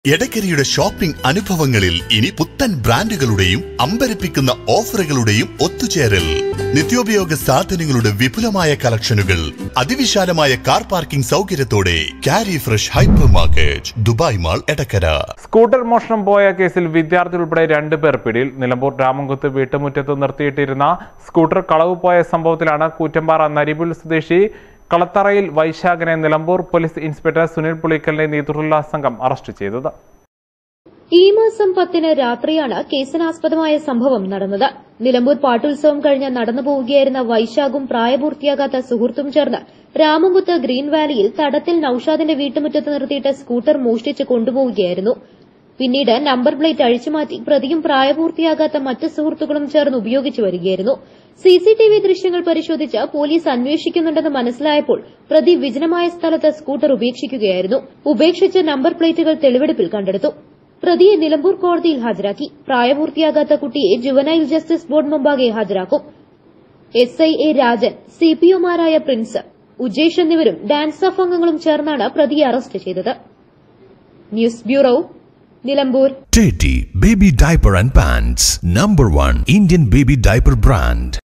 എടക്കരയുടെ shopping അനുഭവങ്ങളിൽ ഇനി പുത്തൻ ബ്രാൻഡുകളുടെയും അമ്പരപ്പിക്കുന്ന ഓഫറുകളുടെയും ഒത്തുചേരൽ നിത്യോപയോഗ സാധനങ്ങളുടെ വിപുലമായ കളക്ഷനുകൾ അതിവിശാലമായ കാർ പാർക്കിംഗ് സൗകര്യത്തോടെ കാരി fresh hypermarket Dubai mall Edakkara scooter മോഷണം പോയ കേസിൽ വിദ്യാർത്ഥി ഉൾപ്പെടെ രണ്ടു പേർ പിടിയിൽ നിലമ്പൂർ രാമൻകുത്ത് വീട്ടുമുറ്റത്ത് നിർത്തിയിട്ടിരുന്ന സ്കൂട്ടർ കളവ് പോയ സംഭവത്തിലാണ് കൂറ്റമ്പാറ നരിബുൽ സ്വദേശി കളത്തറയിൽ വൈശാഖനെ നിലമ്പൂർ പോലീസ് ഇൻസ്പെക്ടർ സുനിൽ പുളിക്കലിന്റെ നേതൃത്വത്തിലുള്ള സംഘം അറസ്റ്റ് ചെയ്തത് ഈ മാസം പത്തിന് രാത്രിയാണ് കേസിനാസ്പദമായ സംഭവം നടന്നത് നിലമ്പൂർ പാട്ടുത്സവം കഴിഞ്ഞ് നടന്നു പോവുകയായിരുന്ന വൈശാഖും പ്രായപൂർത്തിയാകാത്ത സുഹൃത്തും ചേർന്ന് രാമൻകുത്ത് ഗ്രീൻ വാലിയിൽ തടത്തിൽ നൌഷാദിന്റെ വീട്ടുമുറ്റത്ത് നിർത്തിയിട്ട് സ്കൂട്ടർ മോഷ്ടിച്ച് കൊണ്ടുപോവുകയായിരുന്നു പിന്നീട് നമ്പർ പ്ലേറ്റ് അഴിച്ചുമാറ്റി പ്രതിയും പ്രായപൂർത്തിയാകാത്ത മറ്റ് സുഹൃത്തുക്കളും ചേർന്ന് ഉപയോഗിച്ചു വരികയായിരുന്നു സിസിടിവി ദൃശ്യങ്ങൾ പരിശോധിച്ച് പോലീസ് അന്വേഷിക്കുന്നുണ്ടെന്ന് മനസ്സിലായപ്പോൾ പ്രതി വിജനമായ സ്ഥലത്ത് സ്കൂട്ടർ ഉപേക്ഷിക്കുകയായിരുന്നു ഉപേക്ഷിച്ച നമ്പർ പ്ലേറ്റുകൾ തെളിവെടുപ്പിൽ കണ്ടെടുത്തു പ്രതിയെ നിലമ്പൂർ കോടതിയിൽ ഹാജരാക്കി പ്രായപൂർത്തിയാകാത്ത കുട്ടിയെ ജുവനൈൽ ജസ്റ്റിസ് ബോർഡ് മുമ്പാകെ ഹാജരാക്കും S I A Rajan C P ഒമാരായ പ്രിൻസ് ഉജേഷ് എന്നിവരും ഡാൻസ് ഓഫ് അംഗങ്ങളും ചേർന്നാണ് പ്രതിയെ അറസ്റ്റ് ചെയ്തത് news bureau Nilambur Teddy Baby Diaper and Pants, number one Indian baby diaper brand.